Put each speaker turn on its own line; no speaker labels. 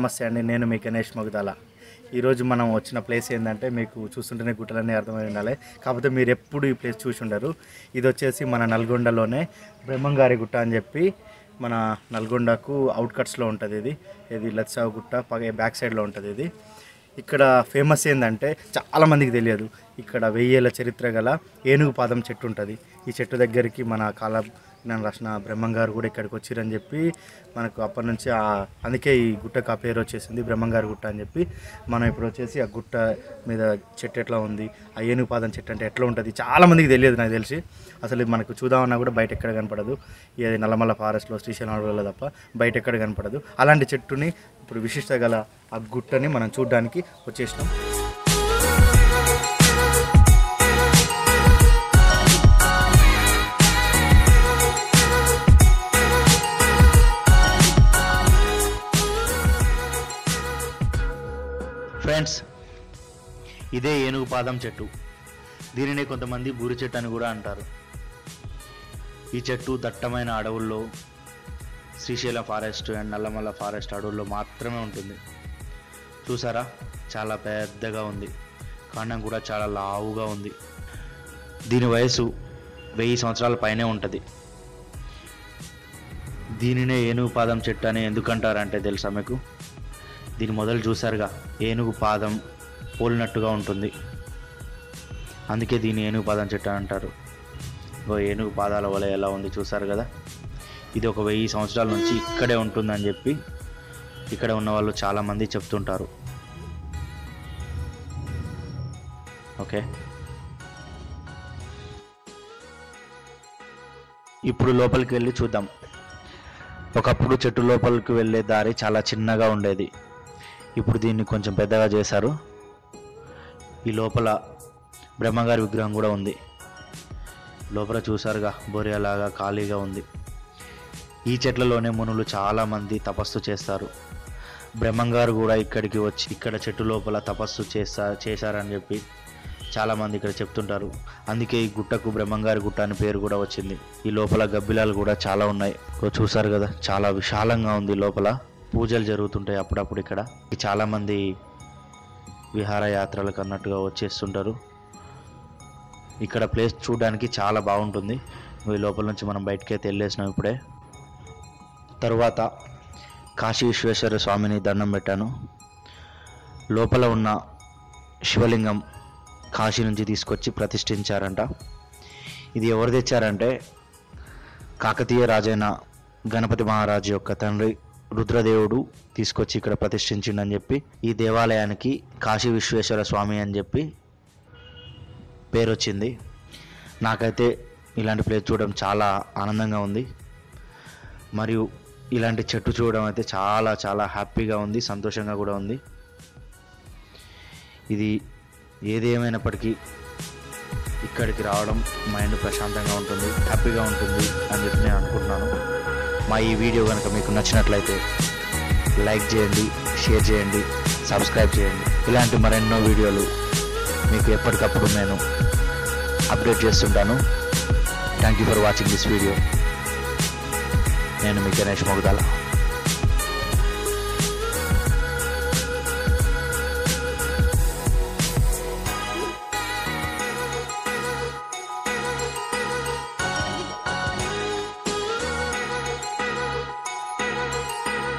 నమస్తే అండి నేను మీ గణేష్ మగుదాల ఈరోజు మనం వచ్చిన ప్లేస్ ఏంటంటే మీకు చూస్తుంటేనే గుట్టలన్నీ అర్థమై ఉండాలి కాకపోతే మీరు ఎప్పుడు ఈ ప్లేస్ చూసి ఉండరు ఇది వచ్చేసి మన నల్గొండలోనే బ్రహ్మంగారి గుట్ట అని చెప్పి మన నల్గొండకు అవుట్కట్స్లో ఉంటుంది ఇది ఇది లత్సావు గుట్ట పగ బ్యాక్ సైడ్లో ఉంటుంది ఇది ఇక్కడ ఫేమస్ ఏంటంటే చాలా మందికి తెలియదు ఇక్కడ వెయ్యేళ్ళ చరిత్ర గల ఏనుగు పాదం చెట్టు ఉంటుంది ఈ చెట్టు దగ్గరికి మన కాల నేను రాసిన బ్రహ్మంగారు కూడా ఇక్కడికి వచ్చిరని చెప్పి మనకు అప్పటి నుంచి ఆ అందుకే ఈ గుట్టకు ఆ పేరు వచ్చేసింది బ్రహ్మంగారు గుట్ట అని చెప్పి మనం ఇప్పుడు వచ్చేసి ఆ గుట్ట మీద చెట్టు ఎట్లా ఉంది ఆ ఏనుగు పాదం చెట్టు అంటే ఎట్లా ఉంటుంది చాలా మందికి తెలియదు నాకు తెలిసి అసలు ఇది మనకు చూద్దామన్నా కూడా బయట ఎక్కడ కనపడదు ఇది నల్లమల్ల ఫారెస్ట్లో శ్రీశైలం అడవులలో తప్ప బయట ఎక్కడ కనపడదు అలాంటి చెట్టుని ఇప్పుడు విశిష్ట గల ఆ గుట్టని మనం చూడడానికి వచ్చేసినాం ఫ్రెండ్స్ ఇదే ఏనుగు పాదం చెట్టు దీనినే కొంతమంది బూరి చెట్టు అని కూడా అంటారు ఈ చెట్టు దట్టమైన అడవుల్లో Srisailam forest and Nallamala forest అడవుల్లో మాత్రమే ఉంటుంది చూసారా చాలా పెద్దగా ఉంది కాండం కూడా చాలా లావుగా ఉంది దీని వయసు వెయ్యి సంవత్సరాల పైనే ఉంటుంది దీనినే ఏనుగు పాదం చెట్టు అని ఎందుకంటారంటే తెలుసా మీకు దీని మొదలు చూసారుగా ఏనుగు పాదం పోలినట్టుగా ఉంటుంది అందుకే దీన్ని ఏనుగు పాదం చెట్టు అని అంటారు ఓ ఏనుగు పాదాల వల్ల ఎలా ఉంది చూసారు కదా ఇది ఒక వెయ్యి సంవత్సరాల నుంచి ఇక్కడే ఉంటుందని చెప్పి ఇక్కడ ఉన్న వాళ్ళు చాలామంది చెప్తుంటారు ఓకే ఇప్పుడు లోపలికి వెళ్ళి చూద్దాం ఒకప్పుడు చెట్టు లోపలికి వెళ్ళే దారి చాలా చిన్నగా ఉండేది ఇప్పుడు దీన్ని కొంచెం పెద్దగా చేశారు ఈ లోపల బ్రహ్మగారి విగ్రహం కూడా ఉంది లోపల చూసారుగా బొరియలాగా ఖాళీగా ఉంది ఈ చెట్లలోనే మునులు చాలామంది తపస్సు చేస్తారు బ్రహ్మంగారు కూడా ఇక్కడికి వచ్చి ఇక్కడ చెట్టు లోపల తపస్సు చేస్తా చేశారని చెప్పి చాలామంది ఇక్కడ చెప్తుంటారు అందుకే ఈ గుట్టకు బ్రహ్మంగారి గుట్ట అని పేరు కూడా వచ్చింది ఈ లోపల గబ్బిలాలు కూడా చాలా ఉన్నాయి ఓ చూసారు కదా చాలా విశాలంగా ఉంది లోపల పూజలు జరుగుతుంటాయి అప్పుడప్పుడు ఇక్కడ చాలామంది విహారయాత్రలకు అన్నట్టుగా వచ్చేస్తుంటారు ఇక్కడ ప్లేస్ చూడడానికి చాలా బాగుంటుంది ఈ లోపల నుంచి మనం బయటకి అయితే వెళ్ళేసినాం ఇప్పుడే తరువాత కాశీ విశ్వేశ్వర స్వామిని దండం పెట్టాను లోపల ఉన్న శివలింగం కాశీ నుంచి తీసుకొచ్చి ప్రతిష్ఠించారంట ఇది ఎవరు తెచ్చారంటే కాకతీయ రాజైన గణపతి మహారాజు యొక్క తండ్రి రుద్రదేవుడు తీసుకొచ్చి ఇక్కడ ప్రతిష్ఠించిండని చెప్పి ఈ దేవాలయానికి కాశీ విశ్వేశ్వర స్వామి అని చెప్పి పేరు వచ్చింది నాకైతే ఇలాంటి ప్లేస్ చూడడం చాలా ఆనందంగా ఉంది మరియు ఇలాంటి చెట్టు చూడడం అయితే చాలా చాలా హ్యాపీగా ఉంది సంతోషంగా కూడా ఉంది ఇది ఏది ఏమైనప్పటికీ ఇక్కడికి రావడం మైండ్ ప్రశాంతంగా ఉంటుంది హ్యాపీగా ఉంటుంది అని చెప్పి నేను అనుకుంటున్నాను మా ఈ వీడియో కనుక మీకు నచ్చినట్లయితే లైక్ చేయండి షేర్ చేయండి సబ్స్క్రైబ్ చేయండి ఇలాంటి మరెన్నో వీడియోలు మీకు ఎప్పటికప్పుడు నేను అప్డేట్ చేస్తుంటాను thank you for watching this video నేను మీ గణేష్ మొగదాల